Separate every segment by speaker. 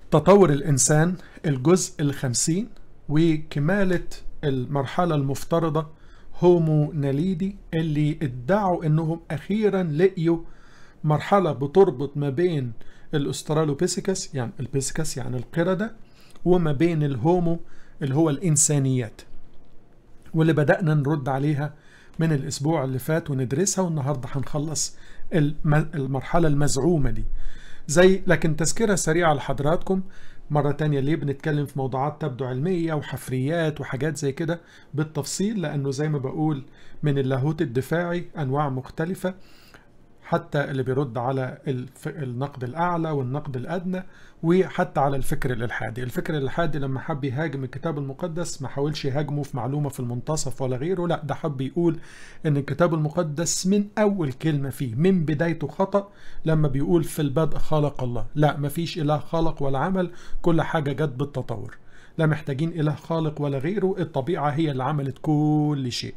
Speaker 1: تطور الإنسان الجزء الخمسين وكمالة المرحلة المفترضة هومو ناليدي اللي ادعوا انهم اخيرا لقيوا مرحلة بتربط ما بين الاسترالوبيسيكس يعني البيسيكس يعني القردة وما بين الهومو اللي هو الانسانيات واللي بدأنا نرد عليها من الاسبوع اللي فات وندرسها والنهاردة هنخلص المرحلة المزعومة دي زي لكن تذكرة سريعة لحضراتكم مرة تانية ليه بنتكلم في موضوعات تبدو علمية وحفريات وحاجات زي كده بالتفصيل لأنه زي ما بقول من اللاهوت الدفاعي أنواع مختلفة حتى اللي بيرد على النقد الأعلى والنقد الأدنى وحتى على الفكر الإلحادي الفكر الإلحادي لما حب يهاجم الكتاب المقدس ما حاولش يهاجمه في معلومة في المنتصف ولا غيره لا ده حب يقول إن الكتاب المقدس من أول كلمة فيه من بدايته خطأ لما بيقول في البدء خلق الله لا مفيش إله خلق ولا عمل كل حاجة جت بالتطور لا محتاجين إله خالق ولا غيره الطبيعة هي اللي عملت كل شيء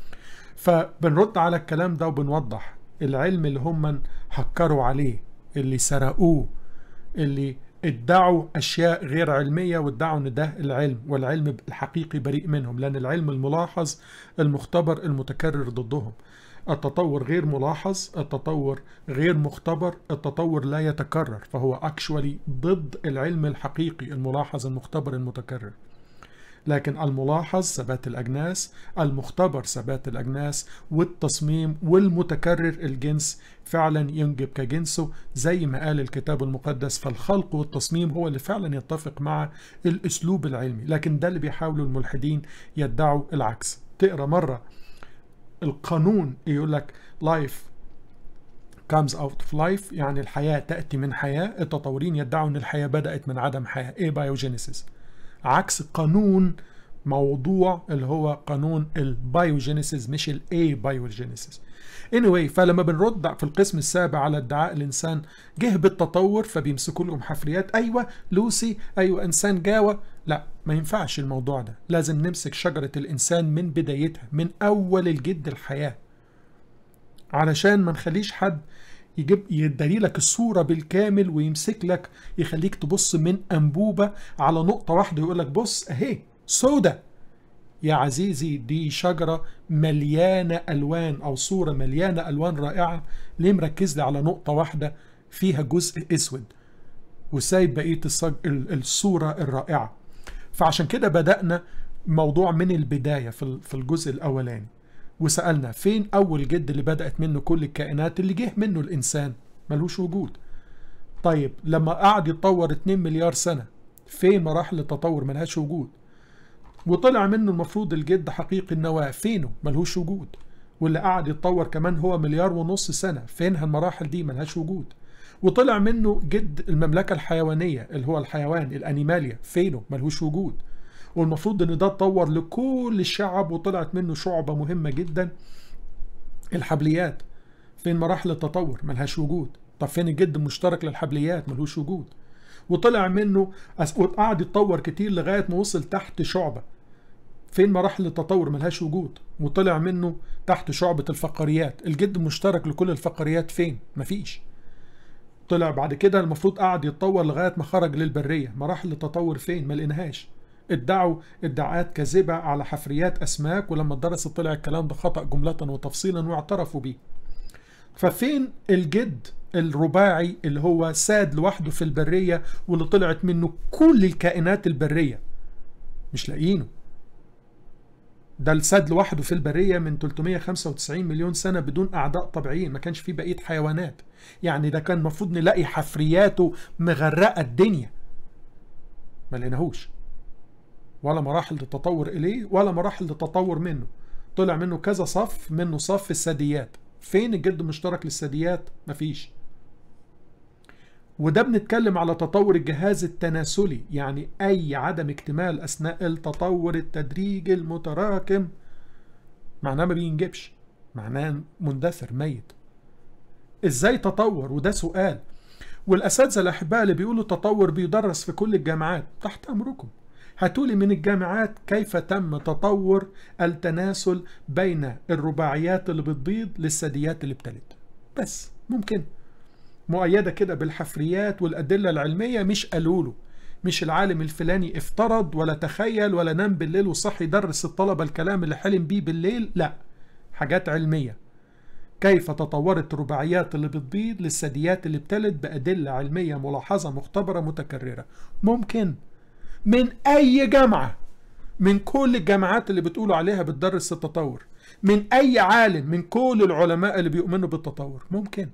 Speaker 1: فبنرد على الكلام ده وبنوضح العلم اللي هم هكروا عليه اللي سرقوه اللي ادعوا اشياء غير علميه وادعوا ان ده العلم والعلم الحقيقي بريء منهم لان العلم الملاحظ المختبر المتكرر ضدهم التطور غير ملاحظ التطور غير مختبر التطور لا يتكرر فهو اكشولي ضد العلم الحقيقي الملاحظ المختبر المتكرر لكن الملاحظ ثبات الأجناس المختبر ثبات الأجناس والتصميم والمتكرر الجنس فعلا ينجب كجنسه زي ما قال الكتاب المقدس فالخلق والتصميم هو اللي فعلا يتفق مع الأسلوب العلمي لكن ده اللي بيحاولوا الملحدين يدعوا العكس تقرأ مرة القانون يقول لك life comes out of life يعني الحياة تأتي من حياة التطورين يدعوا أن الحياة بدأت من عدم حياة إيه بايوجينيسيس عكس قانون موضوع اللي هو قانون البايوجينيسيس مش الاي بايوجينيسيس anyway فلما بنرد في القسم السابع على ادعاء الانسان جه بالتطور فبيمسكوا لهم حفريات ايوه لوسي ايوه انسان جاوه لا ما ينفعش الموضوع ده لازم نمسك شجره الانسان من بدايتها من اول الجد الحياه علشان ما نخليش حد يجيب يدري لك الصورة بالكامل ويمسك لك يخليك تبص من أنبوبة على نقطة واحدة ويقول لك بص أهي سودة يا عزيزي دي شجرة مليانة ألوان أو صورة مليانة ألوان رائعة ليه مركز لي على نقطة واحدة فيها جزء أسود وسايب بقية الصج... الصورة الرائعة فعشان كده بدأنا موضوع من البداية في الجزء الأولاني وسألنا فين أول جد اللي بدأت منه كل الكائنات اللي جه منه الإنسان ملوش وجود طيب لما قعد يتطور 2 مليار سنة فين مراحل التطور ملهاش وجود وطلع منه المفروض الجد حقيقي النواة فينه ملهوش وجود واللي قعد يتطور كمان هو مليار ونص سنة فينها المراحل دي ملهاش وجود وطلع منه جد المملكة الحيوانية اللي هو الحيوان الأنيماليا فينه ملهوش وجود والمفروض ان ده اتطور لكل الشعب وطلعت منه شعبة مهمة جدا الحبليات فين مراحل التطور ملهاش وجود طب فين الجد المشترك للحبليات ملهوش وجود وطلع منه قعد يتطور كتير لغاية ما وصل تحت شعبة فين مراحل التطور ملهاش وجود وطلع منه تحت شعبة الفقريات الجد المشترك لكل الفقريات فين مفيش طلع بعد كده المفروض قعد يتطور لغاية ما خرج للبرية مراحل التطور فين ما لقيناهاش ادعوا ادعاءات كاذبة على حفريات أسماك ولما درست طلع الكلام ده خطأ جملة وتفصيلا واعترفوا بيه ففين الجد الرباعي اللي هو ساد لوحده في البرية واللي طلعت منه كل الكائنات البرية مش لاقيينه ده الساد لوحده في البرية من 395 مليون سنة بدون أعداء طبيعيين ما كانش فيه بقية حيوانات يعني ده كان المفروض نلاقي حفرياته مغرقة الدنيا ما لقيناهوش ولا مراحل التطور إليه ولا مراحل التطور منه طلع منه كذا صف منه صف الثدييات فين الجد المشترك للثدييات مفيش وده بنتكلم على تطور الجهاز التناسلي يعني أي عدم اكتمال أثناء التطور التدريجي المتراكم معناه ما بينجبش معناه مندثر ميت ازاي تطور وده سؤال والأساتذة الأحباء اللي بيقولوا التطور بيدرس في كل الجامعات تحت أمركم هاتولي من الجامعات كيف تم تطور التناسل بين الرباعيات اللي بتبيض للثدييات اللي بتلد بس ممكن مؤيدة كده بالحفريات والأدلة العلمية مش قالوا له مش العالم الفلاني افترض ولا تخيل ولا نام بالليل وصح يدرس الطلبة الكلام اللي حلم بيه بالليل لا حاجات علمية كيف تطورت الرباعيات اللي بتبيض للثدييات اللي بتلد بأدلة علمية ملاحظة مختبرة متكررة ممكن من أي جامعة من كل الجامعات اللي بتقولوا عليها بتدرس التطور من أي عالم من كل العلماء اللي بيؤمنوا بالتطور ممكن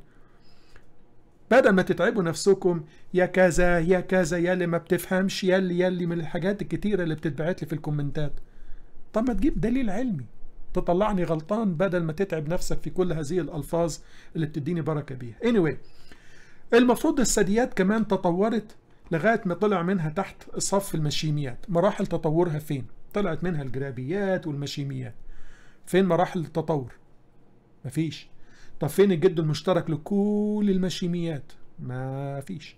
Speaker 1: بدل ما تتعبوا نفسكم يا كذا يا كذا يا اللي ما بتفهمش يا اللي يا اللي من الحاجات الكتيرة اللي بتتبعت لي في الكومنتات طب ما تجيب دليل علمي تطلعني غلطان بدل ما تتعب نفسك في كل هذه الألفاظ اللي بتديني بركة بيها anyway المفروض الثدييات كمان تطورت لغاية ما طلع منها تحت صف المشيميات مراحل تطورها فين طلعت منها الجرابيات والمشيميات فين مراحل التطور مفيش طب فين الجد المشترك لكل المشيميات ما فيش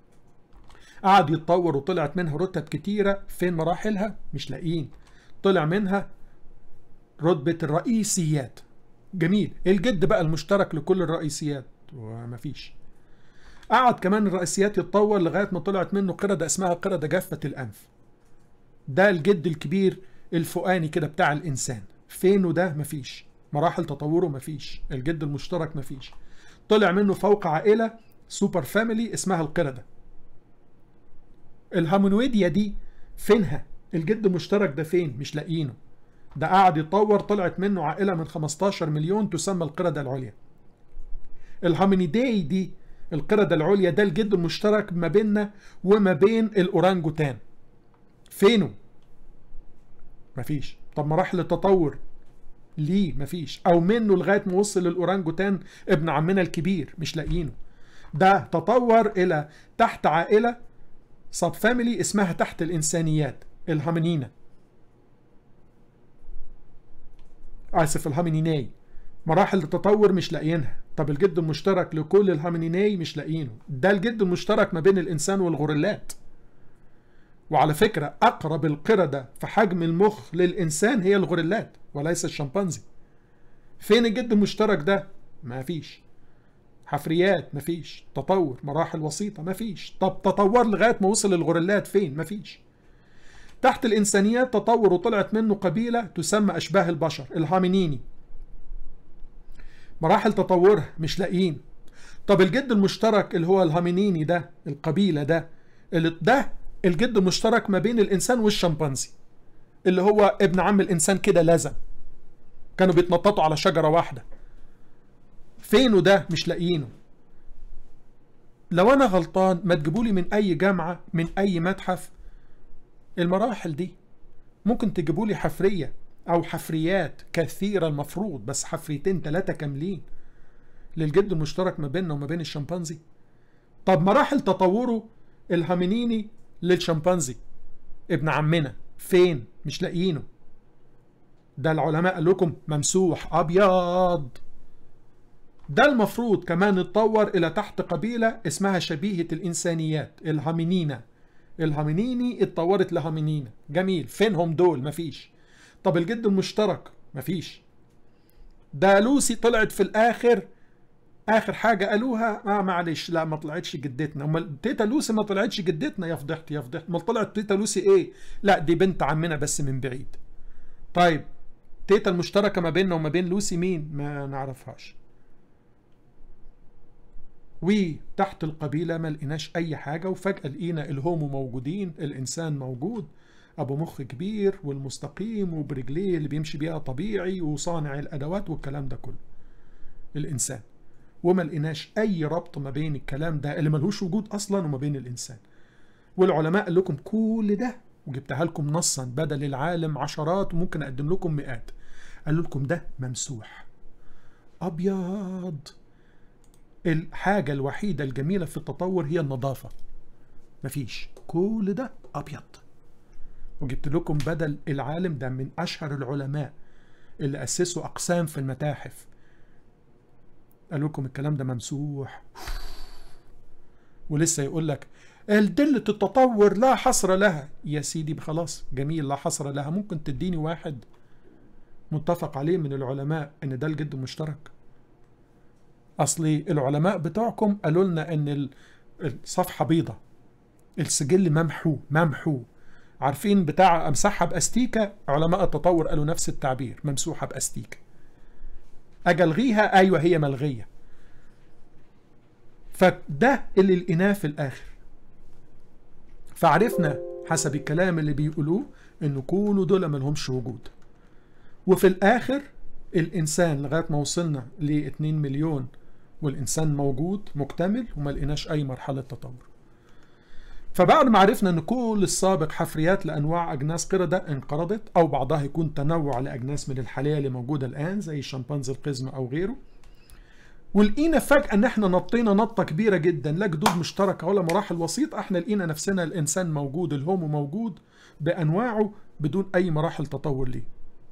Speaker 1: قعد يتطور وطلعت منها رتب كتيرة فين مراحلها مش لاقيين طلع منها رتبة الرئيسيات جميل الجد بقى المشترك لكل الرئيسيات ومفيش قعد كمان الرئيسيات يتطور لغاية ما طلعت منه قردة اسمها قردة جافة الأنف ده الجد الكبير الفوقاني كده بتاع الإنسان فينه ده مفيش مراحل تطوره مفيش الجد المشترك مفيش طلع منه فوق عائلة سوبر فاميلي اسمها القردة الهامونويديا دي فينها الجد المشترك ده فين مش لاقيينه ده قعد يتطور طلعت منه عائلة من 15 مليون تسمى القردة العليا الهامينيداي دي القردة العليا ده الجد المشترك ما بيننا وما بين الأورانجوتان فينه مفيش طب مراحل التطور ليه مفيش او منه لغايه ما وصل للاورانجوتان ابن عمنا الكبير مش لاقيينه ده تطور الى تحت عائله سب فاميلي اسمها تحت الانسانيات الهامينينا اسف الهامينيناي مراحل التطور مش لاقيينها طب الجد المشترك لكل الهامينيناي مش لاقيينه ده الجد المشترك ما بين الانسان والغوريلات وعلى فكرة أقرب القردة في حجم المخ للإنسان هي الغوريلات وليس الشمبانزي فين الجد المشترك ده؟ ما فيش حفريات ما فيش تطور مراحل وسيطة ما فيش طب تطور لغاية ما وصل الغوريلات فين؟ ما فيش تحت الإنسانيات تطور وطلعت منه قبيلة تسمى أشباه البشر الهامينيني مراحل تطورها مش لاقيين طب الجد المشترك اللي هو الهامينيني ده القبيلة ده اللي ده الجد المشترك ما بين الانسان والشمبانزي اللي هو ابن عم الانسان كده لازم كانوا بيتنططوا على شجره واحده فينه ده مش لاقيينه لو انا غلطان ما تجيبولي من اي جامعه من اي متحف المراحل دي ممكن تجيبولي حفريه او حفريات كثيره المفروض بس حفريتين ثلاثه كاملين للجد المشترك ما بيننا وما بين الشمبانزي طب مراحل تطوره الهامينيني للشمبانزي ابن عمنا فين مش لاقيينه ده العلماء قال لكم ممسوح ابيض ده المفروض كمان اتطور الى تحت قبيله اسمها شبيهه الانسانيات الهامينينا الهامينيني اتطورت لهامينينا جميل فينهم دول مفيش طب الجد المشترك مفيش ده لوسي طلعت في الاخر اخر حاجه قالوها اه معلش لا ما طلعتش جدتنا امال تيتا لوسي ما طلعتش جدتنا يا فضحت يا فضحت امال طلعت تيتا لوسي ايه لا دي بنت عمنا بس من بعيد طيب تيتا المشتركه ما بيننا وما بين لوسي مين ما نعرفهاش وتحت القبيله ما لقيناش اي حاجه وفجاه لقينا الهومو موجودين الانسان موجود ابو مخ كبير والمستقيم وبرجليه اللي بيمشي بيها طبيعي وصانع الادوات والكلام ده كله الانسان وما لقيناش اي ربط ما بين الكلام ده اللي ملهوش وجود اصلا وما بين الانسان والعلماء قال لكم كل ده وجبتها لكم نصا بدل العالم عشرات وممكن اقدم لكم مئات قالوا لكم ده ممسوح ابيض الحاجة الوحيدة الجميلة في التطور هي النظافة مفيش كل ده أبيض وجبت لكم بدل العالم ده من أشهر العلماء اللي أسسوا أقسام في المتاحف قالوا لكم الكلام ده ممسوح ولسه يقول لك الدلة التطور لا حصر لها يا سيدي خلاص جميل لا حصر لها ممكن تديني واحد متفق عليه من العلماء ان ده الجد مشترك اصلي العلماء بتوعكم قالوا لنا ان الصفحة بيضة السجل ممحو ممحو عارفين بتاع امسحها باستيكه علماء التطور قالوا نفس التعبير ممسوحه باستيكه اجي الغيها ايوه هي ملغيه فده اللي لقيناه في الاخر فعرفنا حسب الكلام اللي بيقولوه ان كل دول ملهمش وجود وفي الاخر الانسان لغايه ما وصلنا ل 2 مليون والانسان موجود مكتمل وما لقيناش اي مرحله تطور فبعد ما عرفنا ان كل السابق حفريات لانواع اجناس قرده انقرضت او بعضها يكون تنوع لاجناس من الحاليه اللي موجوده الان زي الشمبانزي القزمه او غيره ولقينا فجاه ان احنا نطينا نطه كبيره جدا لا جدود مشتركه ولا مراحل وسيطه احنا لقينا نفسنا الانسان موجود الهومو موجود بانواعه بدون اي مراحل تطور ليه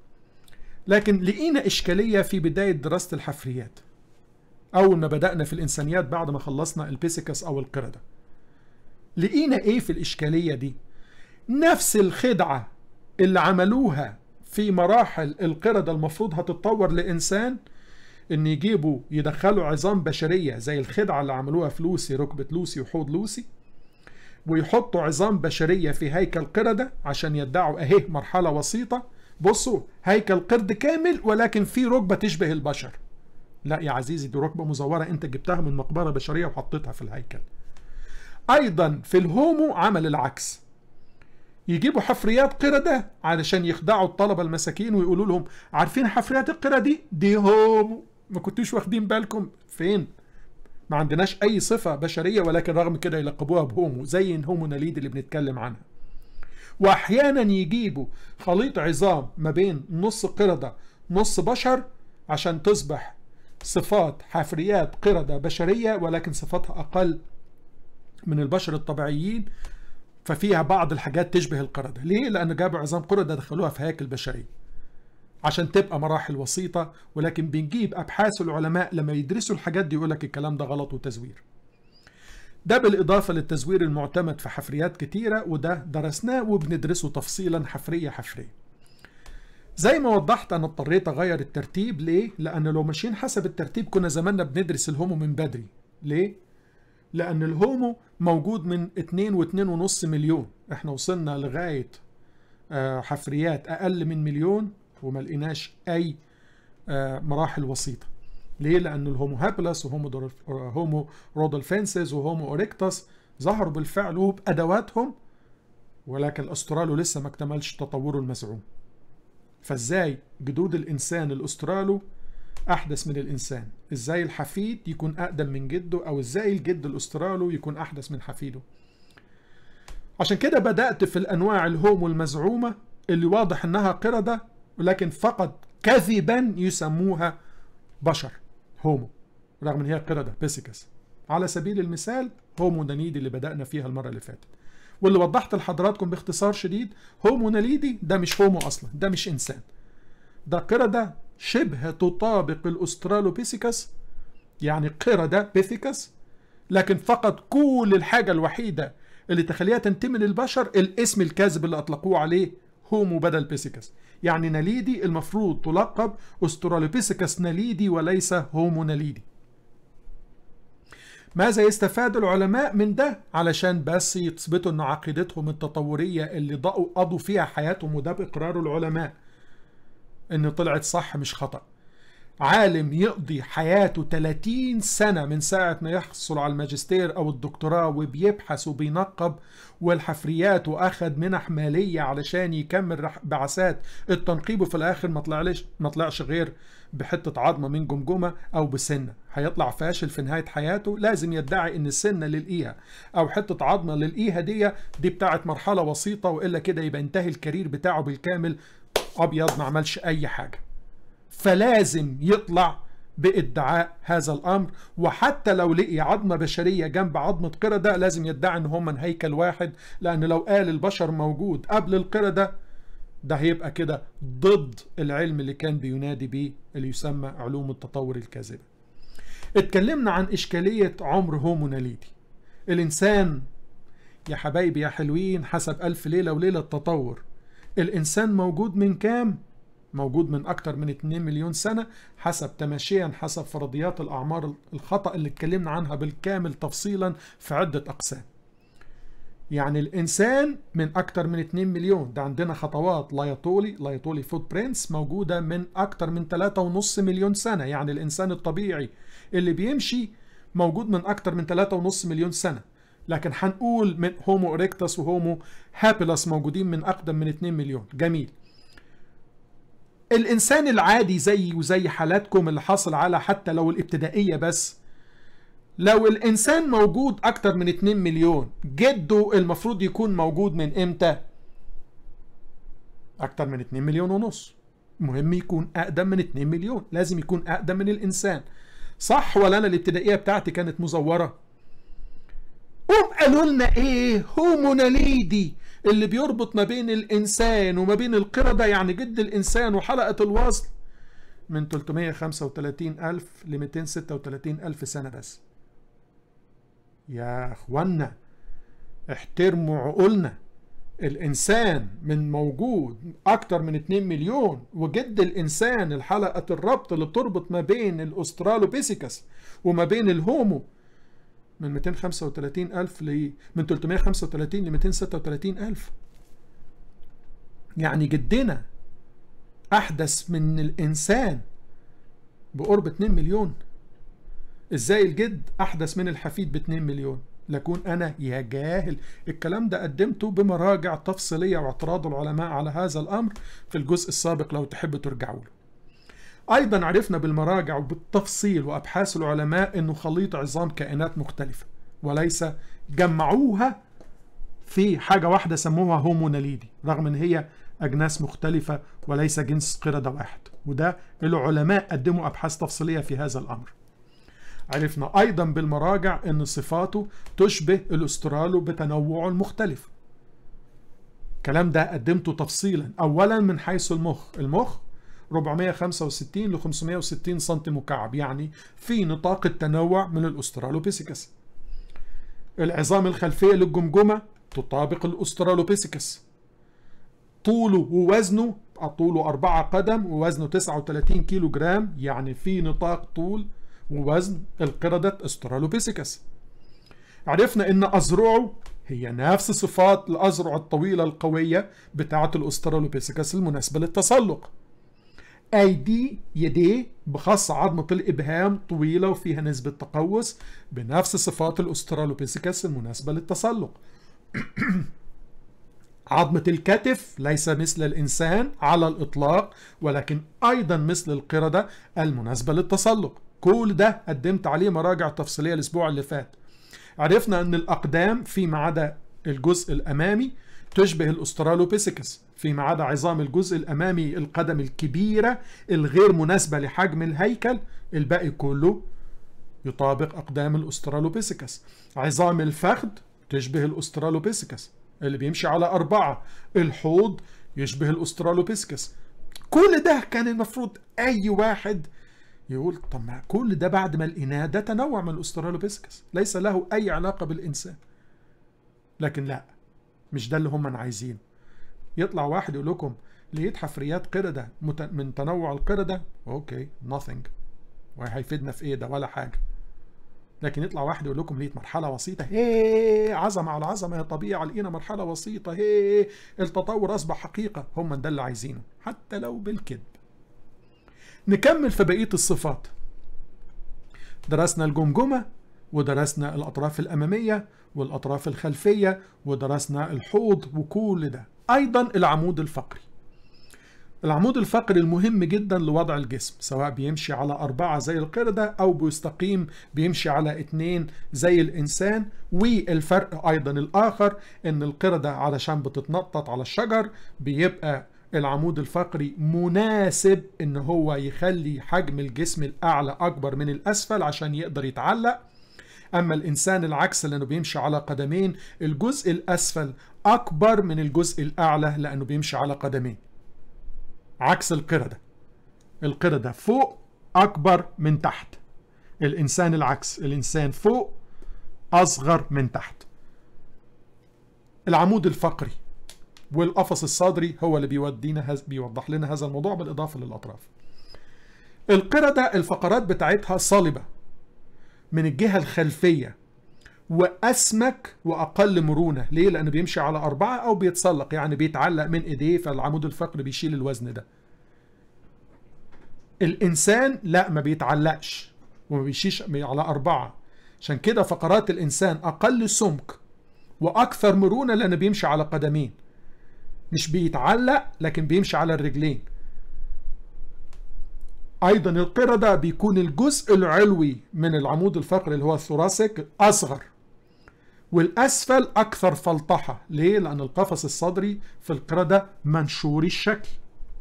Speaker 1: لكن لقينا اشكاليه في بدايه دراسه الحفريات اول ما بدانا في الانسانيات بعد ما خلصنا البيسيكس او القرده لقينا ايه في الاشكاليه دي نفس الخدعه اللي عملوها في مراحل القردة المفروض هتتطور لإنسان إن يجيبوا يدخلوا عظام بشرية زي الخدعة اللي عملوها في لوسي ركبة لوسي وحوض لوسي ويحطوا عظام بشرية في هيكل قردة عشان يدعوا أهيه مرحلة وسيطة بصوا هيكل قرد كامل ولكن في ركبة تشبه البشر لا يا عزيزي دي ركبة مزورة انت جبتها من مقبرة بشرية وحطيتها في الهيكل ايضا في الهومو عمل العكس يجيبوا حفريات قردة علشان يخدعوا الطلبة المساكين ويقولوا لهم عارفين حفريات القردة دي دي هومو ما كنتوش واخدين بالكم فين ما عندناش اي صفة بشرية ولكن رغم كده يلقبوها بهومو زي الهومو ناليد اللي بنتكلم عنها واحيانا يجيبوا خليط عظام ما بين نص قردة نص بشر عشان تصبح صفات حفريات قردة بشرية ولكن صفاتها أقل من البشر الطبيعيين ففيها بعض الحاجات تشبه القردة ليه؟ لأن جابوا عظام قردة دخلوها في هياكل بشرية عشان تبقى مراحل وسيطة ولكن بنجيب أبحاث العلماء لما يدرسوا الحاجات دي يقولك الكلام ده غلط وتزوير ده بالإضافة للتزوير المعتمد في حفريات كتيرة وده درسناه وبندرسه تفصيلا حفرية حفرية زي ما وضحت أنا اضطريت أغير الترتيب ليه؟ لأن لو ماشيين حسب الترتيب كنا زماننا بندرس الهومو من بدري ليه؟ لأن الهومو موجود من 2 و2.5 مليون احنا وصلنا لغاية حفريات أقل من مليون وما لقيناش أي مراحل وسيطة ليه؟ لأن الهومو هابلس وهومو هومو رودلفينسز وهومو أوريكتاس ظهروا بالفعل وبأدواتهم ولكن الأسترالو لسه ما اكتملش تطوره المزعوم فازاي جدود الإنسان الأسترالو أحدث من الإنسان إزاي الحفيد يكون أقدم من جده أو إزاي الجد الأسترالو يكون أحدث من حفيده عشان كده بدأت في الأنواع الهومو المزعومة اللي واضح إنها قردة ولكن فقط كذبا يسموها بشر هومو رغم إن هي قردة بيسيكس على سبيل المثال هومو نانيدي اللي بدأنا فيها المرة اللي فاتت واللي وضحت لحضراتكم باختصار شديد هومو ناليدي ده مش هومو أصلا ده مش إنسان ده قردة شبه تطابق الأسترالوبيثيكس يعني قردة بيثيكس لكن فقط كل الحاجة الوحيدة اللي تخليها تنتمي للبشر الاسم الكاذب اللي أطلقوه عليه هومو بدل بيثيكس يعني ناليدي المفروض تلقب أسترالوبيثيكس ناليدي وليس هومو ناليدي ماذا يستفاد العلماء من ده علشان بس يثبتوا ان عقيدتهم التطورية اللي ضقوا قضوا فيها حياتهم وده بإقرار العلماء ان طلعت صح مش خطأ عالم يقضي حياته 30 سنة من ساعة ما يحصل على الماجستير أو الدكتوراه وبيبحث وبينقب والحفريات وأخد منح مالية علشان يكمل بعثات التنقيب وفي الآخر ما طلعش ما طلعش غير بحتة عظمة من جمجمة أو بسنة هيطلع فاشل في نهاية حياته لازم يدعي إن السنة للقيها أو حتة عظمة للقيها دي دي بتاعت مرحلة وسيطة وإلا كده يبقى انتهي الكارير بتاعه بالكامل أبيض ما عملش أي حاجة فلازم يطلع بادعاء هذا الامر وحتى لو لقي عظمه بشريه جنب عظمه قرده لازم يدعي ان هم من هيكل واحد لان لو قال البشر موجود قبل القرده ده هيبقى كده ضد العلم اللي كان بينادي بيه اللي يسمى علوم التطور الكاذبه. اتكلمنا عن اشكاليه عمر هومو ناليدي. الانسان يا حبايبي يا حلوين حسب ألف ليله وليله التطور. الانسان موجود من كام؟ موجود من أكتر من 2 مليون سنة حسب تماشيا حسب فرضيات الأعمار الخطأ اللي اتكلمنا عنها بالكامل تفصيلا في عدة أقسام يعني الإنسان من أكتر من 2 مليون ده عندنا خطوات لايطولي لايطولي فوت برينتس موجودة من أكتر من 3.5 مليون سنة يعني الإنسان الطبيعي اللي بيمشي موجود من أكتر من 3.5 مليون سنة لكن هنقول من هومو إريكتس وهومو هابيلس موجودين من أقدم من 2 مليون جميل الإنسان العادي زي وزي حالاتكم اللي حصل على حتى لو الابتدائية بس لو الإنسان موجود أكتر من 2 مليون جده المفروض يكون موجود من إمتى؟ أكتر من 2 مليون ونص مهم يكون أقدم من 2 مليون لازم يكون أقدم من الإنسان صح ولا أنا الابتدائية بتاعتي كانت مزورة؟ قوم قالوا لنا إيه؟ هوموناليدي اللي بيربط ما بين الإنسان وما بين القردة يعني جد الإنسان وحلقة الوصل من 335 ألف ل 236 ألف سنة بس يا اخوانا احترموا عقولنا الانسان من موجود اكتر من 2 مليون وجد الانسان الحلقة الربط اللي بتربط ما بين الاسترالوبيسيكس وما بين الهومو من 235 ألف ل من 335 ل 236 ألف يعني جدنا أحدث من الإنسان بقرب 2 مليون ازاي الجد احدث من الحفيد ب 2 مليون لكون انا يا جاهل الكلام ده قدمته بمراجع تفصيليه واعتراض العلماء على هذا الامر في الجزء السابق لو تحبوا ترجعوا له ايضا عرفنا بالمراجع وبالتفصيل وابحاث العلماء انه خليط عظام كائنات مختلفه وليس جمعوها في حاجه واحده سموها هوموناليدي رغم ان هي اجناس مختلفه وليس جنس قرده واحد وده العلماء قدموا ابحاث تفصيليه في هذا الامر عرفنا أيضا بالمراجع أن صفاته تشبه الأسترالو بتنوعه المختلف الكلام ده قدمته تفصيلا أولا من حيث المخ المخ 465 ل 560 سم مكعب يعني في نطاق التنوع من الأسترالوبيسيكس العظام الخلفية للجمجمة تطابق الأسترالوبيسيكس طوله ووزنه طوله 4 قدم ووزنه 39 كيلو جرام يعني في نطاق طول ووزن القردة استرالوبيسيكس عرفنا ان اذرعه هي نفس صفات الاذرع الطويلة القوية بتاعة الاسترالوبيسيكس المناسبة للتسلق ايدي يديه بخاصة عظمة الابهام طويلة وفيها نسبة تقوس بنفس صفات الاسترالوبيسيكس المناسبة للتسلق عظمة الكتف ليس مثل الإنسان على الإطلاق ولكن أيضا مثل القردة المناسبة للتسلق كل ده قدمت عليه مراجع تفصيليه الاسبوع اللي فات عرفنا ان الاقدام فيما عدا الجزء الامامي تشبه الاسترالوبيسيكس فيما عدا عظام الجزء الامامي القدم الكبيره الغير مناسبه لحجم الهيكل الباقي كله يطابق اقدام الاسترالوبيسيكس عظام الفخذ تشبه الاسترالوبيسيكس اللي بيمشي على اربعه الحوض يشبه الاسترالوبيسيكس كل ده كان المفروض اي واحد يقول طب ما كل ده بعد ما لقيناه ده تنوع من الاسترالوبيسكس ليس له اي علاقه بالانسان لكن لا مش ده اللي هم عايزينه يطلع واحد يقول لكم لقيت حفريات قردة من تنوع القردة اوكي nothing وهيفيدنا في ايه ده ولا حاجة لكن يطلع واحد يقول لكم لقيت مرحلة وسيطة هي عظمة على عظمة يا طبيعة لقينا مرحلة وسيطة هي التطور أصبح حقيقة هم ده اللي عايزينه حتى لو بالكذب نكمل في بقية الصفات درسنا الجمجمة ودرسنا الأطراف الأمامية والأطراف الخلفية ودرسنا الحوض وكل ده أيضا العمود الفقري العمود الفقري المهم جدا لوضع الجسم سواء بيمشي على أربعة زي القردة أو بيستقيم بيمشي على اتنين زي الإنسان والفرق أيضا الآخر إن القردة علشان بتتنطط على الشجر بيبقى العمود الفقري مناسب ان هو يخلي حجم الجسم الاعلى اكبر من الاسفل عشان يقدر يتعلق اما الانسان العكس لانه بيمشي على قدمين الجزء الاسفل اكبر من الجزء الاعلى لانه بيمشي على قدمين عكس القردة القردة فوق اكبر من تحت الانسان العكس الانسان فوق اصغر من تحت العمود الفقري والقفص الصدري هو اللي بيودينا هز... بيوضح لنا هذا الموضوع بالإضافة للأطراف القردة الفقرات بتاعتها صلبة من الجهة الخلفية واسمك واقل مرونه ليه لانه بيمشي على اربعه او بيتسلق يعني بيتعلق من ايديه فالعمود الفقري بيشيل الوزن ده الانسان لا ما بيتعلقش وما بيشيش على اربعه عشان كده فقرات الانسان اقل سمك واكثر مرونه لانه بيمشي على قدمين مش بيتعلق لكن بيمشي على الرجلين ايضا القردة بيكون الجزء العلوي من العمود الفقري اللي هو الثوراسيك اصغر والاسفل اكثر فلطحة ليه لان القفص الصدري في القردة منشور الشكل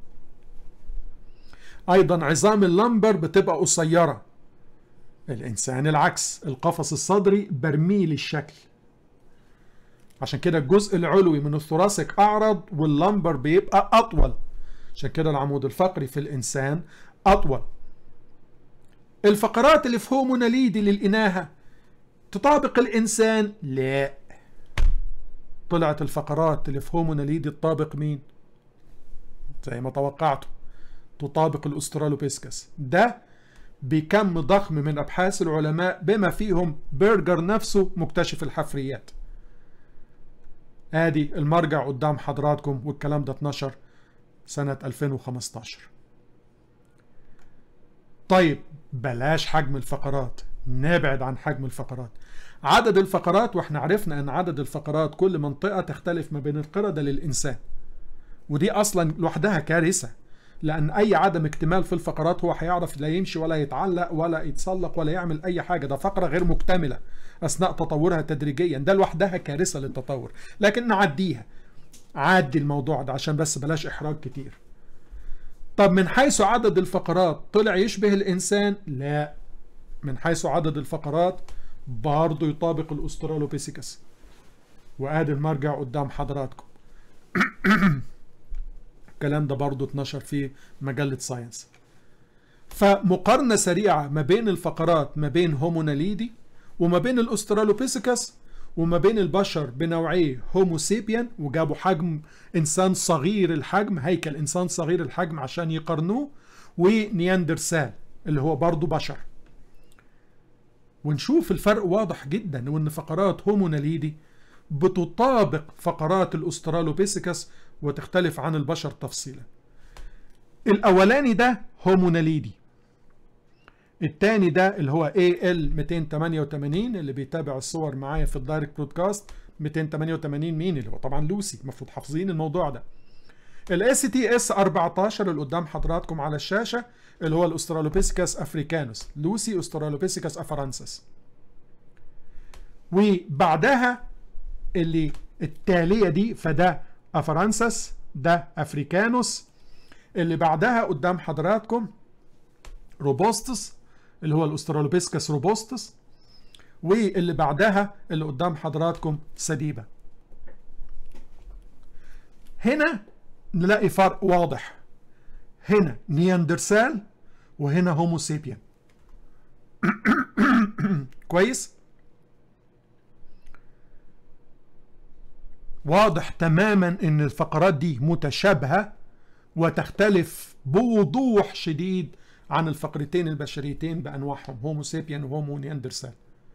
Speaker 1: ايضا عظام اللمبر بتبقى قصيرة الانسان العكس القفص الصدري برميل الشكل عشان كده الجزء العلوي من الثوراسيك اعرض واللمبر بيبقى اطول عشان كده العمود الفقري في الانسان اطول الفقرات اللي في هوموناليدي للاناثه تطابق الانسان لا طلعت الفقرات اللي في هوموناليدي تطابق مين زي ما توقعته تطابق الاسترالوبيسكس ده بكم ضخم من ابحاث العلماء بما فيهم بيرجر نفسه مكتشف الحفريات ادي المرجع قدام حضراتكم والكلام ده اتنشر سنة 2015 طيب بلاش حجم الفقرات نبعد عن حجم الفقرات عدد الفقرات واحنا عرفنا ان عدد الفقرات كل منطقة تختلف ما بين القردة للإنسان ودي أصلا لوحدها كارثة لأن أي عدم اكتمال في الفقرات هو هيعرف لا يمشي ولا يتعلق ولا يتسلق ولا يعمل أي حاجة ده فقرة غير مكتملة أثناء تطورها تدريجيا ده لوحدها كارثة للتطور لكن نعديها عدي الموضوع ده عشان بس بلاش إحراج كتير طب من حيث عدد الفقرات طلع يشبه الإنسان لا من حيث عدد الفقرات برضه يطابق الأسترالوبيسيكس وآدي المرجع قدام حضراتكم الكلام ده برضه اتنشر في مجلة ساينس فمقارنة سريعة ما بين الفقرات ما بين هوموناليدي وما بين الأسترالوبيسيكس وما بين البشر بنوعيه هوموسيبيان وجابوا حجم انسان صغير الحجم هيكل انسان صغير الحجم عشان يقارنوه ونياندرسال اللي هو برضه بشر ونشوف الفرق واضح جدا وان فقرات هوموناليدي بتطابق فقرات الاسترالوبيسيكس وتختلف عن البشر تفصيلا الاولاني ده هوموناليدي التاني ده اللي هو AL 288 اللي بيتابع الصور معايا في الدايركت برودكاست 288 مين اللي هو طبعا لوسي المفروض حافظين الموضوع ده الاس تي اس 14 اللي قدام حضراتكم على الشاشه اللي هو الاسترالوبيسيكاس افريكانوس لوسي استرالوبيسيكاس افرانسس وبعدها اللي التاليه دي فده افرانسس ده افريكانوس اللي بعدها قدام حضراتكم روبوستس اللي هو الاسترالوبيسكس روبوستس واللي بعدها اللي قدام حضراتكم سديبه هنا نلاقي فرق واضح هنا نياندرسال وهنا هوموسيبيان كويس واضح تماما ان الفقرات دي متشابهه وتختلف بوضوح شديد عن الفقرتين البشريتين بانواعهم هومو سيبيان وهومو نياندرسال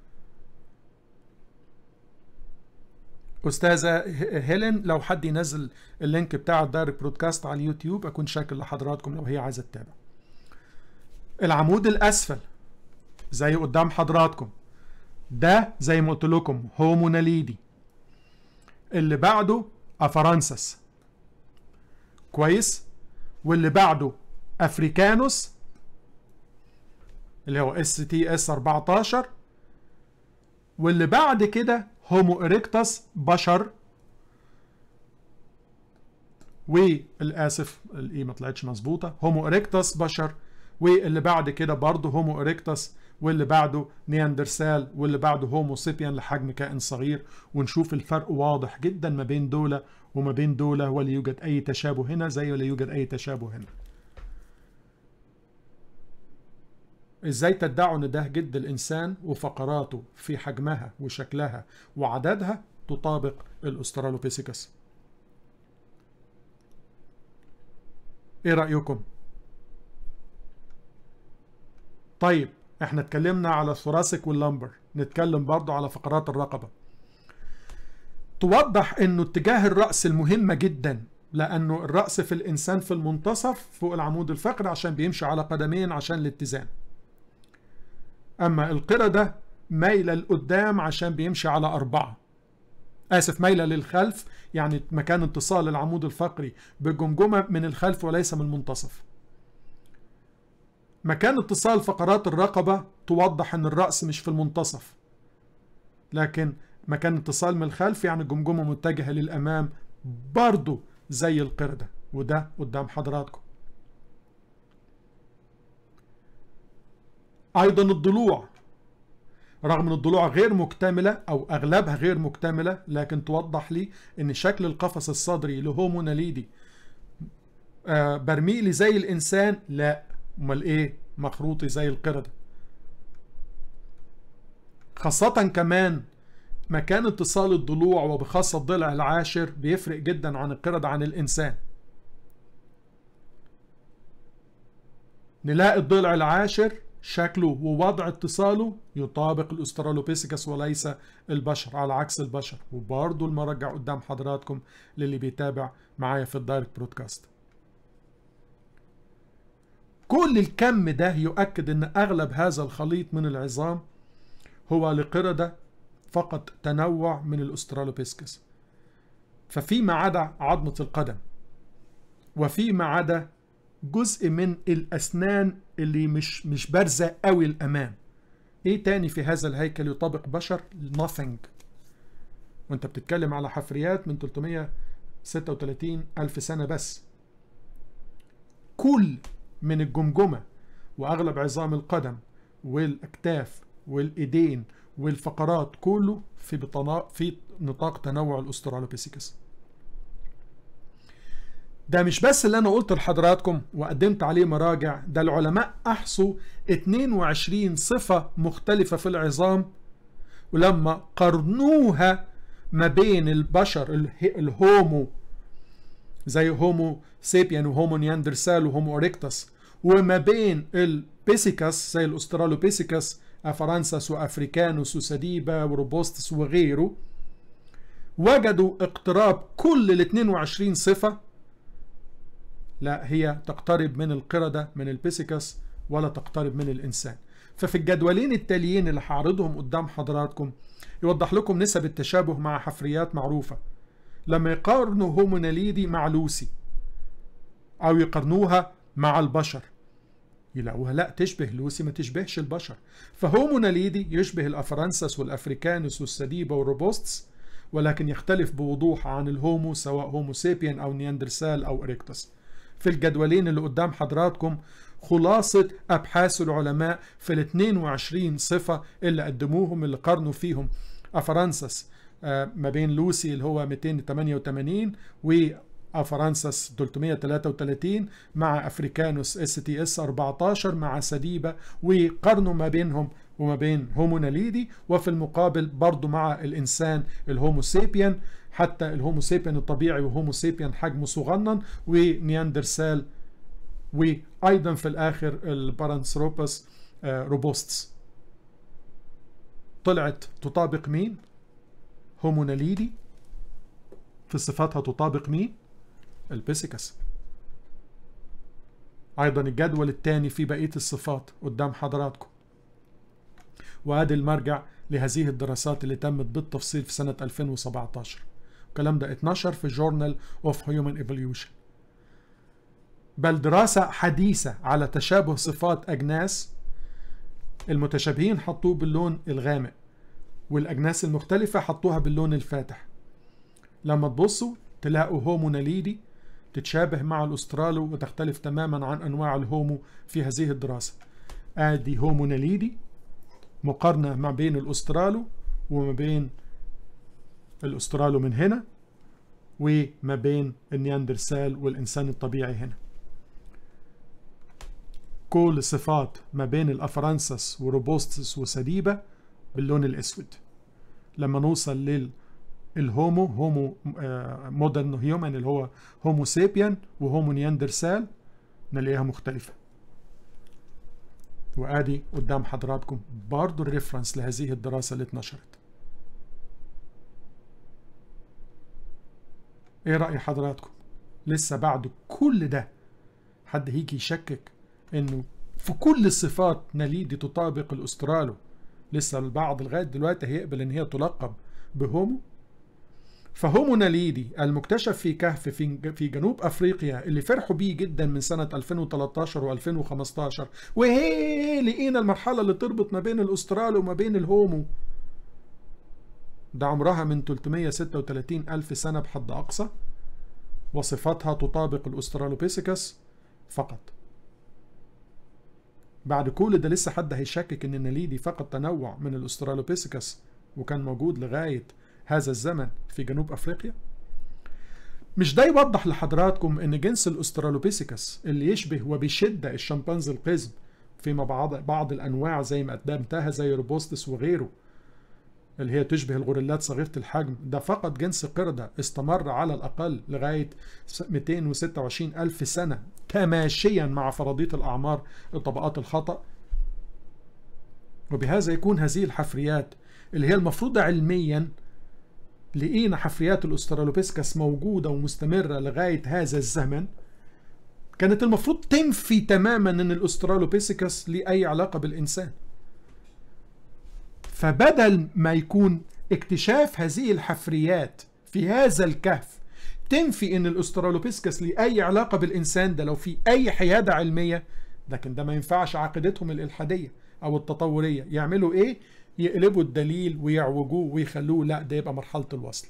Speaker 1: استاذه هيلين لو حد ينزل اللينك بتاع الدايركت برودكاست على اليوتيوب اكون شاكر لحضراتكم لو هي عايزه تتابع العمود الاسفل زي قدام حضراتكم ده زي ما قلت لكم هوموناليدي اللي بعده افرانسس كويس واللي بعده افريكانوس اللي هو اس تي اس 14 واللي بعد كده هومو اريكتاس بشر والاسف الاي ما طلعتش مظبوطه هومو اريكتاس بشر واللي بعد كده برضه هومو اريكتاس واللي بعده نياندرسال واللي بعده هومو سيبيان لحجم كائن صغير ونشوف الفرق واضح جدا ما بين دولة وما بين دولة ولا يوجد أي تشابه هنا زي ولا يوجد أي تشابه هنا ازاي تدعوا ان ده جد الانسان وفقراته في حجمها وشكلها وعددها تطابق الاسترالوبيثيكس ايه رايكم طيب احنا اتكلمنا على الثوراسيك واللمبر نتكلم برضو على فقرات الرقبة توضح انه اتجاه الرأس المهمة جدا لانه الرأس في الانسان في المنتصف فوق العمود الفقري عشان بيمشي على قدمين عشان الاتزان اما القردة مايلة لقدام عشان بيمشي على اربعة اسف مايلة للخلف يعني مكان اتصال العمود الفقري بالجمجمة من الخلف وليس من المنتصف مكان اتصال فقرات الرقبة توضح ان الرأس مش في المنتصف لكن مكان اتصال من الخلف يعني الجمجمة متجهة للأمام برضو زي القردة وده قدام حضراتكم أيضا الضلوع رغم ان الضلوع غير مكتملة او اغلبها غير مكتملة لكن توضح لي ان شكل القفص الصدري لهومو ناليدي آه برميلي زي الانسان لا امال ايه مخروطي زي القردة خاصة كمان مكان اتصال الضلوع وبخاصة الضلع العاشر بيفرق جدا عن القردة عن الإنسان نلاقي الضلع العاشر شكله ووضع اتصاله يطابق الاسترالوبيسيكس وليس البشر على عكس البشر وبرضه المرجع قدام حضراتكم للي بيتابع معايا في الدايركت برودكاست كل الكم ده يؤكد ان اغلب هذا الخليط من العظام هو لقردة فقط تنوع من الاسترالوبيسكس ففيما عدا عظمة القدم وفيما عدا جزء من الأسنان اللي مش مش بارزة قوي الأمام إيه تاني في هذا الهيكل يطابق بشر nothing وانت بتتكلم على حفريات من 336 ألف سنة بس كل من الجمجمة وأغلب عظام القدم والأكتاف والإيدين والفقرات كله في بطنا في نطاق تنوع الاسترالوبيثيكس ده مش بس اللي انا قلت لحضراتكم وقدمت عليه مراجع ده العلماء احصوا 22 صفة مختلفة في العظام ولما قارنوها ما بين البشر الهومو زي هومو سيبيان وهومو نياندرسال وهومو اوريكتاس وما بين البيسيكاس زي الاسترالوبيسيكاس افرانساس وافريكانوس وسديبا وروبوستس وغيره وجدوا اقتراب كل ال 22 صفة لا هي تقترب من القردة من البيسيكاس ولا تقترب من الإنسان ففي الجدولين التاليين اللي هعرضهم قدام حضراتكم يوضح لكم نسب التشابه مع حفريات معروفة لما يقارنوا هوموناليدي مع لوسي أو يقارنوها مع البشر يلاقوها لا تشبه لوسي ما تشبهش البشر فهوموناليدي يشبه الأفرانسس والأفريكانوس والسديبة والروبوستس ولكن يختلف بوضوح عن الهومو سواء هومو سيبيان أو نياندرسال أو إريكتوس في الجدولين اللي قدام حضراتكم خلاصة أبحاث العلماء في ال 22 صفة اللي قدموهم اللي قارنوا فيهم أفرانسس ما بين لوسي اللي هو 288 و افرانسس 333 مع افريكانوس اس تي اس 14 مع سديبه وقارنوا ما بينهم وما بين هوموناليدي وفي المقابل برضو مع الانسان الهومو سيبيان حتى الهومو سيبيان الطبيعي وهومو سيبيان حجمه صغنن ونياندرسال وايضا في الاخر البارانثروبس روبوستس طلعت تطابق مين هوموناليدي في صفاتها تطابق مين البيسيكس ايضا الجدول الثاني في بقيه الصفات قدام حضراتكم وادي المرجع لهذه الدراسات اللي تمت بالتفصيل في سنه 2017 الكلام ده اتنشر في جورنال اوف هيومن ايفوليوشن بل دراسة حديثة على تشابه صفات أجناس المتشابهين حطوه باللون الغامق والأجناس المختلفة حطوها باللون الفاتح لما تبصوا تلاقوا هوموناليدي تتشابه مع الأسترالو وتختلف تماما عن أنواع الهومو في هذه الدراسة آدي هوموناليدي مقارنة ما بين الأسترالو وما بين الأسترالو من هنا وما بين النياندرسال والإنسان الطبيعي هنا كل صفات ما بين الأفرانسس وروبوستس وسديبة باللون الأسود لما نوصل لل الهومو هومو مودرن هيومن اللي هو هومو سيبيان وهومو نياندرسال نلاقيها مختلفة وادي قدام حضراتكم برضو الريفرنس لهذه الدراسة اللي اتنشرت ايه رأي حضراتكم لسه بعد كل ده حد هيجي يشكك انه في كل الصفات نليدي تطابق الاسترالو لسه البعض لغايه دلوقتي هيقبل ان هي تلقب بهومو فهومو ناليدي المكتشف في كهف في في جنوب افريقيا اللي فرحوا بيه جدا من سنه 2013 و2015 وهي لقينا المرحله اللي تربط ما بين الاسترالو وما بين الهومو ده عمرها من 336 ألف سنة بحد أقصى وصفاتها تطابق الأسترالوبيثيكس فقط بعد كل ده لسه حد هيشكك ان النليدي فقط تنوع من الاسترالوبيثيكس وكان موجود لغايه هذا الزمن في جنوب افريقيا مش ده يوضح لحضراتكم ان جنس الاسترالوبيثيكس اللي يشبه وبشده الشمبانزي القزم فيما بعض بعض الانواع زي ما قدمتها زي روبوستس وغيره اللي هي تشبه الغوريلات صغيرة الحجم ده فقط جنس قردة استمر على الأقل لغاية 226 ألف سنة تماشيا مع فرضية الأعمار طبقات الخطأ وبهذا يكون هذه الحفريات اللي هي المفروض علميا لقينا حفريات الأسترالوبيسكس موجودة ومستمرة لغاية هذا الزمن كانت المفروض تنفي تماما ان الاسترالوبيثيكس ليه اي علاقه بالانسان فبدل ما يكون اكتشاف هذه الحفريات في هذا الكهف تنفي ان الاسترالوبيسكس ليه اي علاقه بالانسان ده لو في اي حياده علميه لكن ده ما ينفعش عقيدتهم الالحاديه او التطوريه يعملوا ايه يقلبوا الدليل ويعوجوه ويخلوه لا ده يبقى مرحله الوصل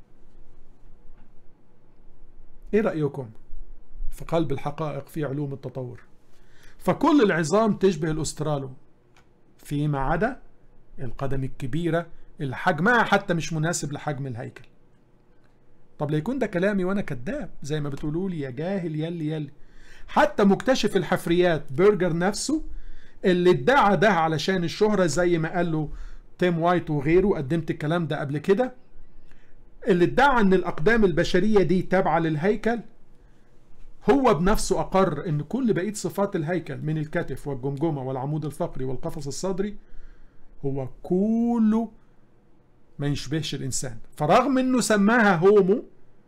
Speaker 1: ايه رايكم في قلب الحقائق في علوم التطور فكل العظام تشبه الاسترالو فيما عدا القدم الكبيرة اللي حجمها حتى مش مناسب لحجم الهيكل طب ليكون ده كلامي وانا كذاب زي ما بتقولوا لي يا جاهل يلي يلي حتى مكتشف الحفريات برجر نفسه اللي ادعى ده علشان الشهرة زي ما قال له تيم وايت وغيره قدمت الكلام ده قبل كده اللي ادعى ان الاقدام البشرية دي تابعة للهيكل هو بنفسه اقر ان كل بقية صفات الهيكل من الكتف والجمجمة والعمود الفقري والقفص الصدري هو كله ما يشبهش الإنسان فرغم أنه سماها هومو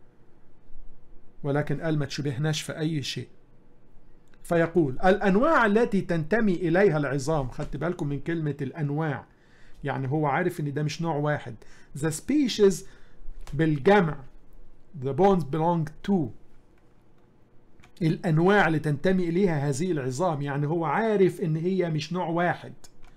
Speaker 1: ولكن قال ما تشبهناش في أي شيء فيقول الأنواع التي تنتمي إليها العظام خدت بالكم من كلمة الأنواع يعني هو عارف أن ده مش نوع واحد the species بالجمع the bones belong to الأنواع اللي تنتمي إليها هذه العظام يعني هو عارف أن هي مش نوع واحد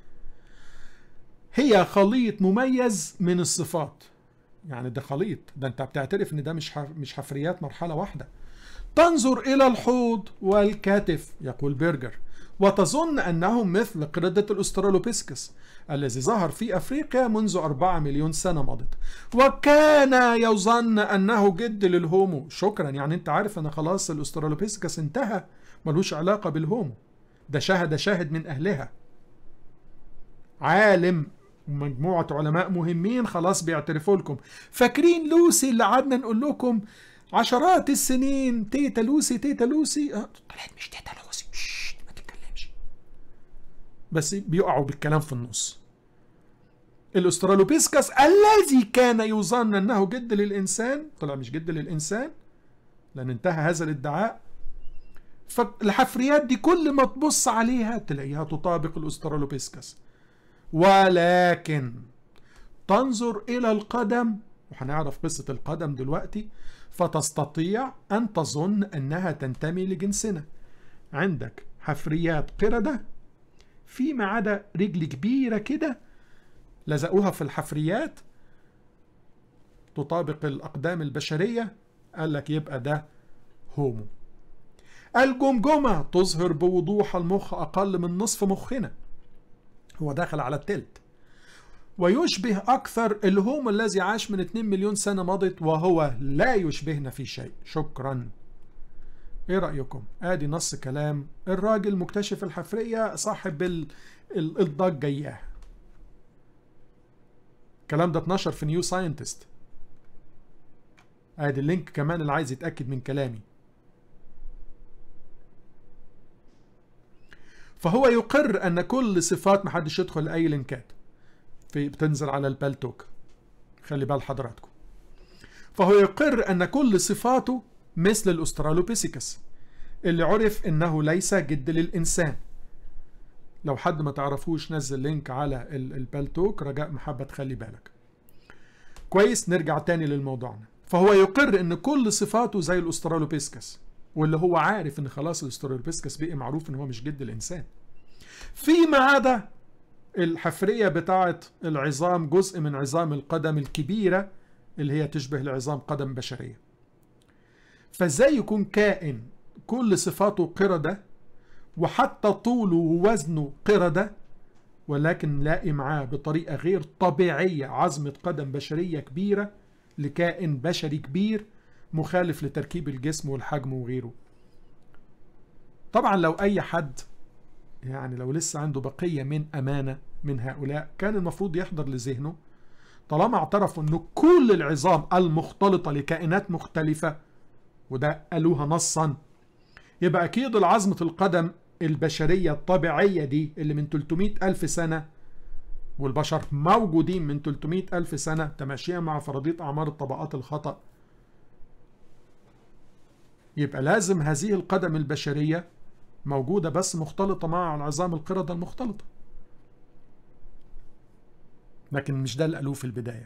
Speaker 1: هي خليط مميز من الصفات يعني ده خليط ده انت بتعترف ان ده مش مش حفريات مرحله واحده تنظر الى الحوض والكتف يقول بيرجر وتظن انهم مثل قردة الاسترالوبيسكس الذي ظهر في افريقيا منذ أربعة مليون سنة مضت وكان يظن انه جد للهومو شكرا يعني انت عارف ان خلاص الاسترالوبيسكس انتهى ملوش علاقة بالهومو ده شهد شاهد من اهلها عالم ومجموعة علماء مهمين خلاص بيعترفوا لكم فاكرين لوسي اللي قعدنا نقول لكم عشرات السنين تيتا لوسي تيتا لوسي اه طلعت مش تيتا لوسي ششت ما تتكلمش بس بيقعوا بالكلام في النص الاسترالوبيسكس الذي كان يظن انه جد للانسان طلع مش جد للانسان لان انتهى هذا الادعاء فالحفريات دي كل ما تبص عليها تلاقيها تطابق الاسترالوبيسكس ولكن تنظر إلى القدم وهنعرف قصة القدم دلوقتي فتستطيع أن تظن أنها تنتمي لجنسنا عندك حفريات قردة فيما عدا رجل كبيرة كده لزقوها في الحفريات تطابق الأقدام البشرية قال لك يبقى ده هومو الجمجمة تظهر بوضوح المخ أقل من نصف مخنا هو داخل على التلت ويشبه أكثر الهوم الذي عاش من 2 مليون سنة مضت وهو لا يشبهنا في شيء شكرا ايه رأيكم ادي نص كلام الراجل مكتشف الحفرية صاحب الضجة اياه الكلام ده اتنشر في نيو ساينتست ادي اللينك كمان اللي عايز يتأكد من كلامي فهو يقر ان كل صفات محدش يدخل اي لينكات في بتنزل على البالتوك خلي بال حضراتكم فهو يقر ان كل صفاته مثل الاسترالوبيثيكس اللي عرف انه ليس جد للانسان لو حد ما تعرفوش نزل لينك على البالتوك رجاء محبة خلي بالك كويس نرجع تاني للموضوعنا فهو يقر ان كل صفاته زي الاسترالوبيسكس واللي هو عارف ان خلاص الاسترالوبيسكس بقي معروف ان هو مش جد الانسان فيما عدا الحفرية بتاعة العظام جزء من عظام القدم الكبيرة اللي هي تشبه العظام قدم بشرية فازاي يكون كائن كل صفاته قردة وحتى طوله ووزنه قردة ولكن نلاقي معاه بطريقة غير طبيعية عظمة قدم بشرية كبيرة لكائن بشري كبير مخالف لتركيب الجسم والحجم وغيره طبعا لو أي حد يعني لو لسه عنده بقية من أمانة من هؤلاء كان المفروض يحضر لذهنه طالما اعترفوا أنه كل العظام المختلطة لكائنات مختلفة وده قالوها نصا يبقى أكيد العظمة القدم البشرية الطبيعية دي اللي من 300 ألف سنة والبشر موجودين من 300 ألف سنة تماشيا مع فرضية أعمار الطبقات الخطأ يبقى لازم هذه القدم البشرية موجودة بس مختلطة مع العظام القردة المختلطة لكن مش ده اللي قالوه في البداية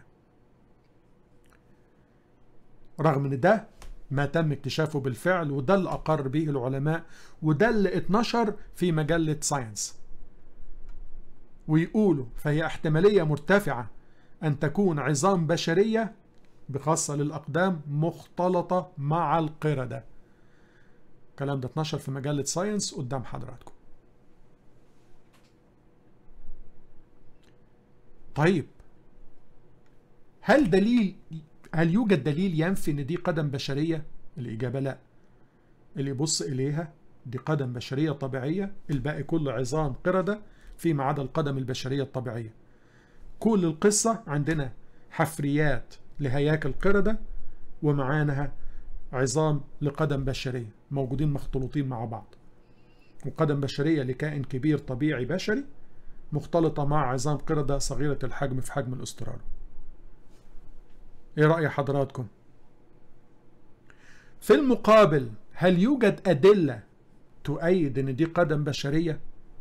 Speaker 1: رغم ان ده ما تم اكتشافه بالفعل وده اللي أقر به العلماء وده اللي اتنشر في مجلة ساينس ويقولوا فهي احتمالية مرتفعة أن تكون عظام بشرية بخاصة للأقدام مختلطة مع القردة الكلام ده اتنشر في مجلة ساينس قدام حضراتكم طيب هل دليل هل يوجد دليل ينفي ان دي قدم بشرية الإجابة لا اللي يبص إليها دي قدم بشرية طبيعية الباقي كله عظام قردة فيما عدا القدم البشرية الطبيعية كل القصة عندنا حفريات لهياكل قردة ومعانها عظام لقدم بشرية موجودين مختلطين مع بعض وقدم بشرية لكائن كبير طبيعي بشري مختلطة مع عظام قردة صغيرة الحجم في حجم الأسترالو ايه رأي حضراتكم في المقابل هل يوجد أدلة تؤيد ان دي قدم بشرية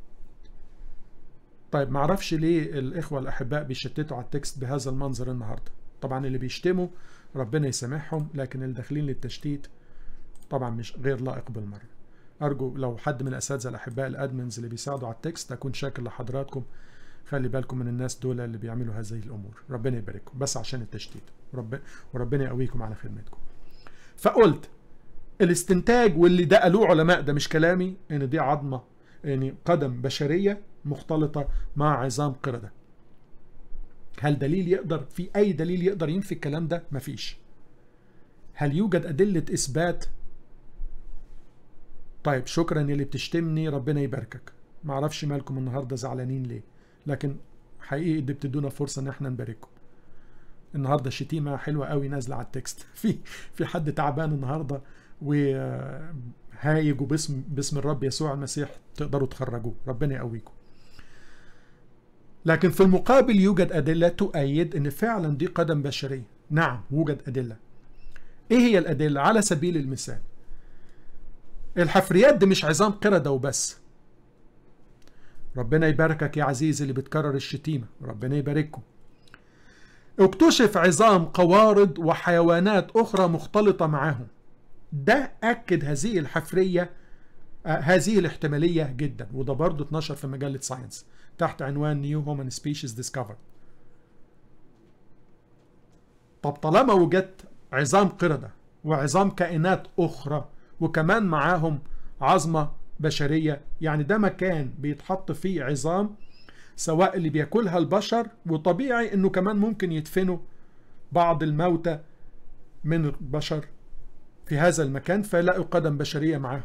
Speaker 1: طيب معرفش ليه الإخوة الأحباء بيشتتوا على التكست بهذا المنظر النهاردة طبعا اللي بيشتموا ربنا يسامحهم لكن اللي داخلين للتشتيت طبعا مش غير لائق بالمرة أرجو لو حد من الأساتذة الأحباء الأدمنز اللي بيساعدوا على التكست أكون شاكر لحضراتكم خلي بالكم من الناس دول اللي بيعملوا هذه الأمور ربنا يبارككم بس عشان التشتيت ورب... وربنا يقويكم على خدمتكم فقلت الاستنتاج واللي ده قالوه علماء ده مش كلامي ان دي عظمة يعني قدم بشرية مختلطة مع عظام قردة هل دليل يقدر في أي دليل يقدر ينفي الكلام ده مفيش هل يوجد أدلة إثبات طيب شكرا اللي بتشتمني ربنا يباركك معرفش مالكم النهاردة زعلانين ليه لكن حقيقي دي بتدونا فرصة ان احنا نبارككم النهارده شتيمه حلوه قوي نازله على التكست في في حد تعبان النهارده وهايج باسم باسم الرب يسوع المسيح تقدروا تخرجوه ربنا يقويكم لكن في المقابل يوجد أدلة تؤيد أن فعلا دي قدم بشرية نعم يوجد أدلة إيه هي الأدلة؟ على سبيل المثال الحفريات دي مش عظام قردة وبس ربنا يباركك يا عزيزي اللي بتكرر الشتيمة ربنا يبارككم اكتشف عظام قوارض وحيوانات أخرى مختلطة معهم ده أكد هذه الحفرية آه هذه الاحتمالية جدا وده برضه اتنشر في مجلة ساينس تحت عنوان نيو هومن سبيشيز ديسكفرد طب طالما وجدت عظام قردة وعظام كائنات أخرى وكمان معاهم عظمة بشرية يعني ده مكان بيتحط فيه عظام سواء اللي بياكلها البشر وطبيعي انه كمان ممكن يدفنوا بعض الموتى من البشر في هذا المكان فيلاقوا قدم بشرية معاهم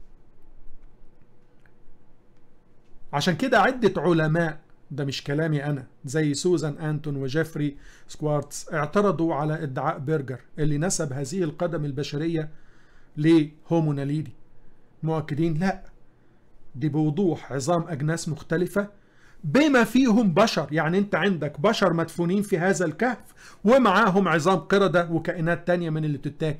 Speaker 1: عشان كده عدة علماء ده مش كلامي أنا زي سوزان أنتون وجيفري سكوارتز اعترضوا على ادعاء بيرجر اللي نسب هذه القدم البشرية لهوموناليدي مؤكدين لا دي بوضوح عظام أجناس مختلفة بما فيهم بشر يعني انت عندك بشر مدفونين في هذا الكهف ومعاهم عظام قردة وكائنات تانية من اللي تتاكل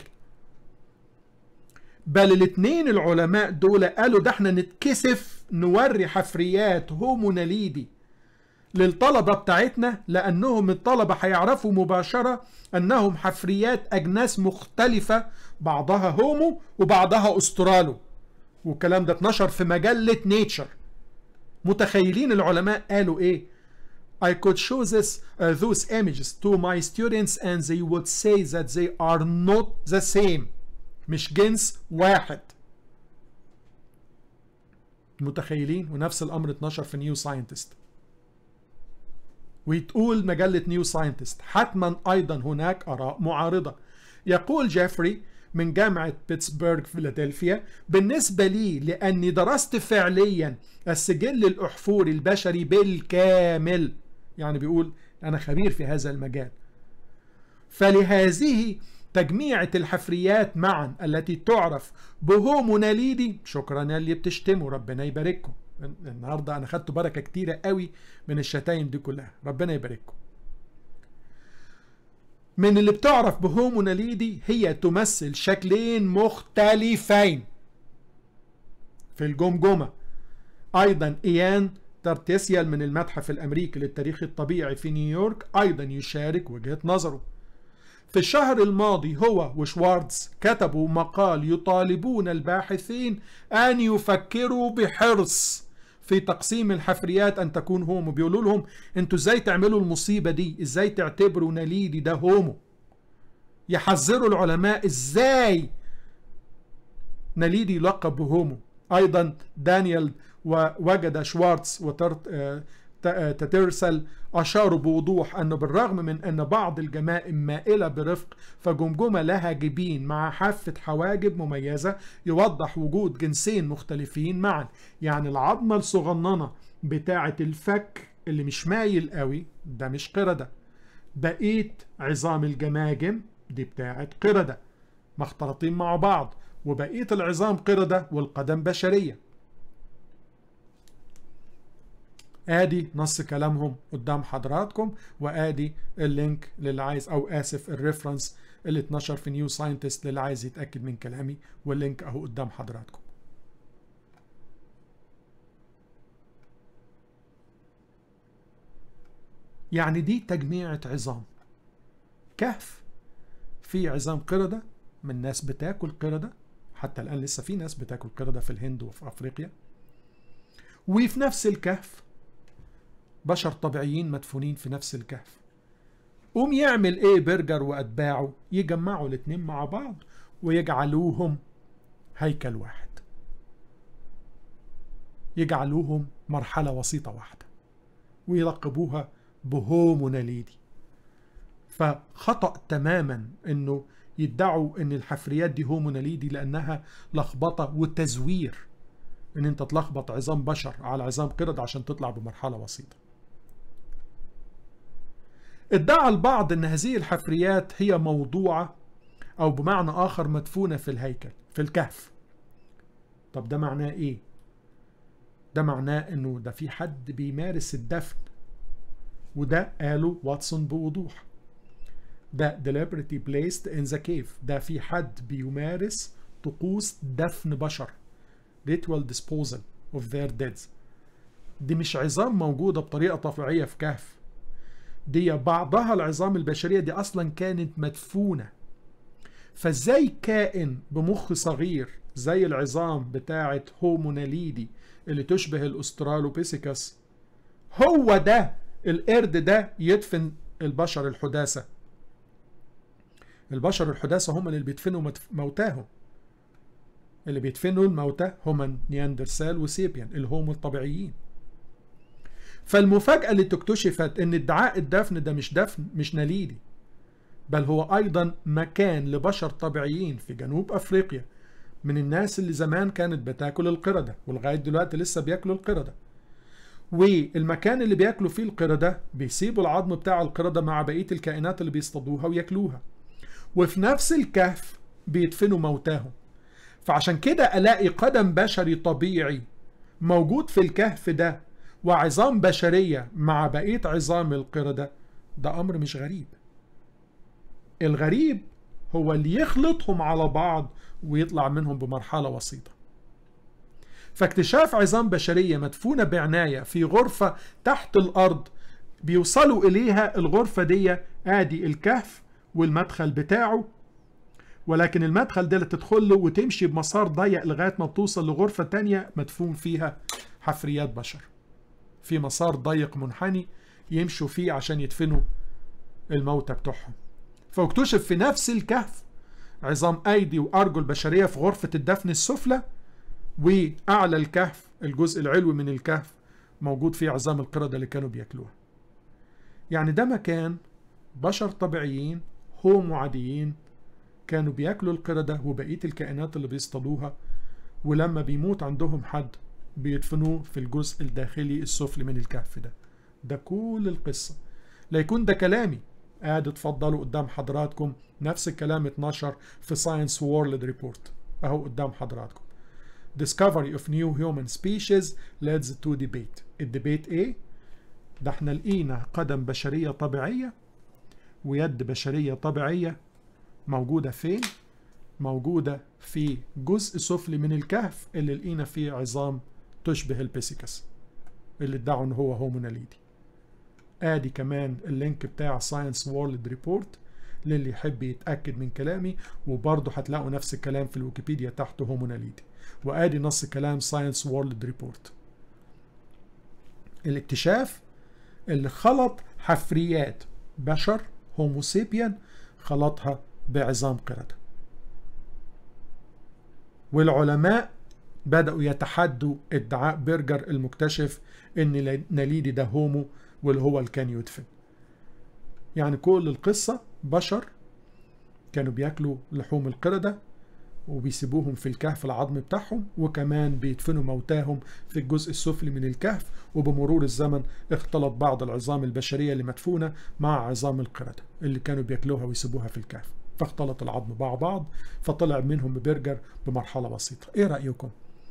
Speaker 1: بل الاثنين العلماء دول قالوا ده احنا نتكسف نوري حفريات هوموناليدي للطلبة بتاعتنا لأنهم الطلبة هيعرفوا مباشرة أنهم حفريات أجناس مختلفة بعضها هومو وبعضها أسترالو والكلام ده اتنشر في مجلة نيتشر متخيلين العلماء قالوا ايه I could show this uh, those images to my students and they would say that they are not the same مش جنس واحد متخيلين ونفس الامر اتنشر في نيو ساينتست وتقول مجلة نيو ساينتست حتما ايضا هناك اراء معارضة يقول جيفري من جامعة بيتسبرغ فيلادلفيا بالنسبة لي لأني درست فعليا السجل الأحفوري البشري بالكامل يعني بيقول أنا خبير في هذا المجال فلهذه تجميعة الحفريات معا التي تعرف بهوموناليدي شكرا اللي بتشتموا ربنا يبارككم النهارده انا خدت بركه كتيره قوي من الشتايم دي كلها ربنا يبارككم من اللي بتعرف بهوموناليدي هي تمثل شكلين مختلفين في الجمجمة أيضا إيان ترتيسيال من المتحف الأمريكي للتاريخ الطبيعي في نيويورك أيضا يشارك وجهة نظره في الشهر الماضي هو وشواردز كتبوا مقال يطالبون الباحثين أن يفكروا بحرص في تقسيم الحفريات ان تكون هومو بيقولوا لهم انتوا ازاي تعملوا المصيبه دي ازاي تعتبروا نليدي ده هومو يحذروا العلماء ازاي نليدي يلقب بهومو ايضا دانيال ووجد شوارتز وترت تترسل أشاروا بوضوح أنه بالرغم من أن بعض الجمائم مائلة برفق فجمجمة لها جبين مع حافة حواجب مميزة يوضح وجود جنسين مختلفين معا يعني العظمة الصغننة بتاعة الفك اللي مش مايل قوي ده مش قردة بقية عظام الجماجم دي بتاعة قردة مختلطين مع بعض وبقية العظام قردة والقدم بشرية ادي نص كلامهم قدام حضراتكم وادي اللينك للي عايز او اسف الريفرنس اللي اتنشر في نيو ساينتست للي عايز يتاكد من كلامي واللينك اهو قدام حضراتكم يعني دي تجميعة عظام كهف في عظام قردة من ناس بتاكل قردة حتى الآن لسه في ناس بتاكل قردة في الهند وفي أفريقيا وفي نفس الكهف بشر طبيعيين مدفونين في نفس الكهف قوم يعمل ايه برجر واتباعه يجمعوا الاتنين مع بعض ويجعلوهم هيكل واحد يجعلوهم مرحلة وسيطة واحدة ويلقبوها بهوموناليدي فخطأ تماما انه يدعوا ان الحفريات دي هوموناليدي لانها لخبطة وتزوير ان انت تلخبط عظام بشر على عظام قرد عشان تطلع بمرحلة وسيطة ادعى البعض ان هذه الحفريات هي موضوعة او بمعنى اخر مدفونة في الهيكل في الكهف طب ده معناه ايه ده معناه انه ده في حد بيمارس الدفن وده قاله واتسون بوضوح ده deliberately placed in the cave ده في حد بيمارس طقوس دفن بشر ritual disposal of their dead دي مش عظام موجودة بطريقة طبيعية في كهف دي بعضها العظام البشرية دي أصلا كانت مدفونة فازاي كائن بمخ صغير زي العظام بتاعة هوموناليدي اللي تشبه الأسترالوبيسيكس هو ده القرد ده يدفن البشر الحداثة البشر الحداثة هم اللي بيدفنوا موتاهم اللي بيدفنوا الموتى هم نياندرسال وسيبيان اللي هم الطبيعيين فالمفاجأة اللي اكتشفت ان ادعاء الدفن ده مش دفن مش نليدي بل هو ايضا مكان لبشر طبيعيين في جنوب افريقيا من الناس اللي زمان كانت بتاكل القردة ولغاية دلوقتي لسه بياكلوا القردة والمكان اللي بياكلوا فيه القردة بيسيبوا العظم بتاع القردة مع بقية الكائنات اللي بيصطادوها وياكلوها وفي نفس الكهف بيدفنوا موتاهم فعشان كده الاقي قدم بشري طبيعي موجود في الكهف ده وعظام بشرية مع بقية عظام القردة ده أمر مش غريب الغريب هو اللي يخلطهم على بعض ويطلع منهم بمرحلة وسيطة فاكتشاف عظام بشرية مدفونة بعناية في غرفة تحت الأرض بيوصلوا إليها الغرفة دي آدي الكهف والمدخل بتاعه ولكن المدخل ده اللي تدخل له وتمشي بمسار ضيق لغاية ما بتوصل لغرفة تانية مدفون فيها حفريات بشر في مسار ضيق منحني يمشوا فيه عشان يدفنوا الموتى بتوعهم فاكتشف في نفس الكهف عظام أيدي وأرجل بشرية في غرفة الدفن السفلى وأعلى الكهف الجزء العلوي من الكهف موجود فيه عظام القردة اللي كانوا بياكلوها يعني ده مكان بشر طبيعيين هومو عاديين كانوا بياكلوا القردة وبقية الكائنات اللي بيصطادوها ولما بيموت عندهم حد بيدفنوه في الجزء الداخلي السفلي من الكهف ده ده كل القصة لا يكون ده كلامي قاعد اتفضلوا قدام حضراتكم نفس الكلام اتنشر في ساينس وورلد ريبورت اهو قدام حضراتكم Discovery of new human species leads to debate الديبيت ايه؟ ده احنا لقينا قدم بشرية طبيعية ويد بشرية طبيعية موجودة فين؟ موجودة في جزء سفلي من الكهف اللي لقينا فيه عظام تشبه البيسيكس اللي ادعوا ان هو هوموناليدي ادي كمان اللينك بتاع ساينس وورلد ريبورت للي يحب يتاكد من كلامي وبرضه هتلاقوا نفس الكلام في الويكيبيديا تحته هوموناليدي وادي نص كلام ساينس وورلد ريبورت الاكتشاف اللي خلط حفريات بشر هوموسيبيان خلطها بعظام قردة والعلماء بدأوا يتحدوا ادعاء برجر المكتشف ان ناليدي ده هومو واللي هو اللي كان يدفن يعني كل القصة بشر كانوا بياكلوا لحوم القردة وبيسيبوهم في الكهف العظم بتاعهم وكمان بيدفنوا موتاهم في الجزء السفلي من الكهف وبمرور الزمن اختلط بعض العظام البشرية اللي مدفونة مع عظام القردة اللي كانوا بياكلوها ويسيبوها في الكهف فاختلط العظم مع بعض فطلع منهم برجر بمرحلة بسيطة ايه رأيكم؟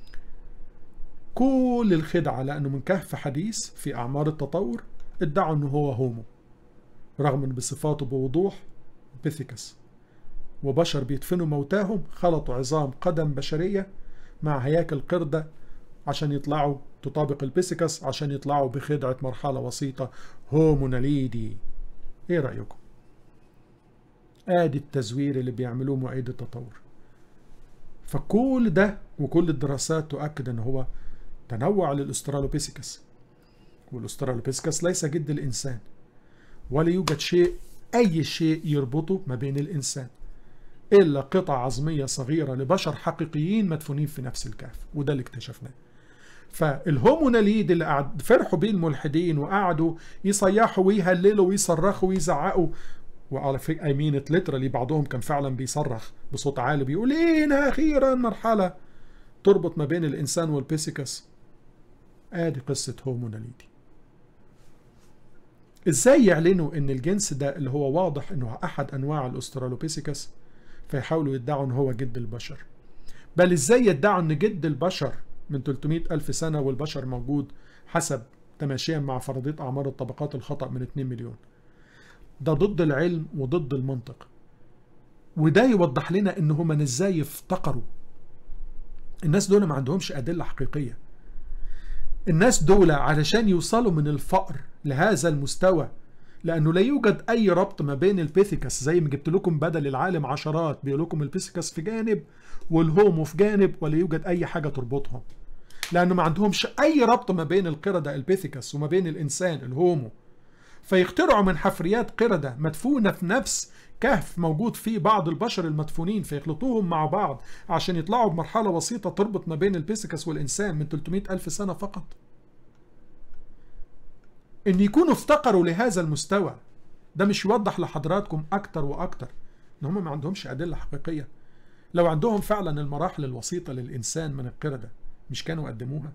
Speaker 1: كل الخدعة لأنه من كهف حديث في أعمار التطور ادعوا أنه هو هومو رغم أن بصفاته بوضوح بيثيكس وبشر بيدفنوا موتاهم خلطوا عظام قدم بشرية مع هياكل قردة عشان يطلعوا تطابق البيسيكس عشان يطلعوا بخدعة مرحلة وسيطة هوموناليدي ايه رأيكم؟ ادي التزوير اللي بيعملوه معيد التطور فكل ده وكل الدراسات تؤكد ان هو تنوع للاسترالوبيسيكس والاسترالوبيسيكس ليس جد الانسان ولا يوجد شيء اي شيء يربطه ما بين الانسان الا قطع عظميه صغيره لبشر حقيقيين مدفونين في نفس الكهف وده اللي اكتشفناه فالهوموناليد اللي قعد فرحوا بيه الملحدين وقعدوا يصيحوا ويهللوا ويصرخوا ويزعقوا وعلى فكره اي مين ليترالي بعضهم كان فعلا بيصرخ بصوت عالي بيقول لينا اخيرا مرحله تربط ما بين الانسان والبيسيكس ادي قصه هوموناليدي ازاي يعلنوا ان الجنس ده اللي هو واضح انه احد انواع الاسترالوبيسيكس فيحاولوا يدعوا ان هو جد البشر بل ازاي يدعوا ان جد البشر من 300 ألف سنة والبشر موجود حسب تماشيا مع فرضية أعمار الطبقات الخطأ من 2 مليون ده ضد العلم وضد المنطق وده يوضح لنا ان هم ازاي افتقروا الناس دول ما عندهمش أدلة حقيقية الناس دول علشان يوصلوا من الفقر لهذا المستوى لانه لا يوجد اي ربط ما بين البيثيكس زي ما جبت لكم بدل العالم عشرات بيقول لكم البيثيكس في جانب والهومو في جانب ولا يوجد اي حاجه تربطهم لانه ما عندهمش اي ربط ما بين القرده البيثيكس وما بين الانسان الهومو فيخترعوا من حفريات قردة مدفونة في نفس كهف موجود فيه بعض البشر المدفونين فيخلطوهم مع بعض عشان يطلعوا بمرحلة وسيطة تربط ما بين البيسكس والإنسان من 300 ألف سنة فقط إن يكونوا افتقروا لهذا المستوى ده مش يوضح لحضراتكم أكتر وأكتر إن هم ما عندهمش أدلة حقيقية لو عندهم فعلا المراحل الوسيطة للإنسان من القردة مش كانوا قدموها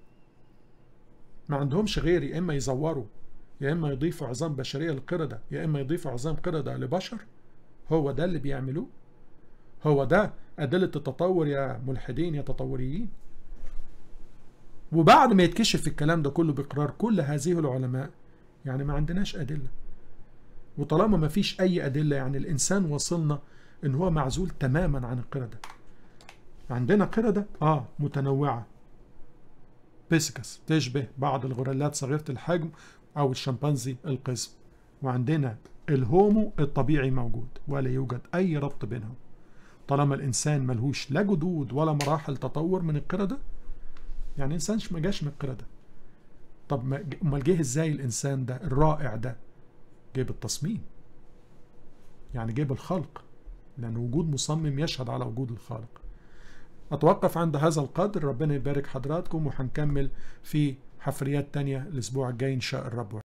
Speaker 1: ما عندهمش غير يا إما يزوروا يا إما يضيفوا عظام بشرية للقردة يا إما يضيفوا عظام قردة لبشر هو ده اللي بيعملوه هو ده أدلة التطور يا ملحدين يا تطوريين وبعد ما يتكشف الكلام ده كله بإقرار كل هذه العلماء يعني ما عندناش أدلة وطالما ما فيش أي أدلة يعني الإنسان وصلنا إن هو معزول تماما عن القردة عندنا قردة آه متنوعة بيسكس تشبه بعض الغوريلات صغيرة الحجم أو الشمبانزي القزم وعندنا الهومو الطبيعي موجود ولا يوجد أي ربط بينهم طالما الإنسان ملهوش لا جدود ولا مراحل تطور من القردة يعني الإنسان ما جاش من القردة طب امال جه ازاي الإنسان ده الرائع ده جه بالتصميم يعني جه بالخلق لأن وجود مصمم يشهد على وجود الخالق أتوقف عند هذا القدر ربنا يبارك حضراتكم وهنكمل في حفريات تانية الأسبوع الجاي إن شاء الرب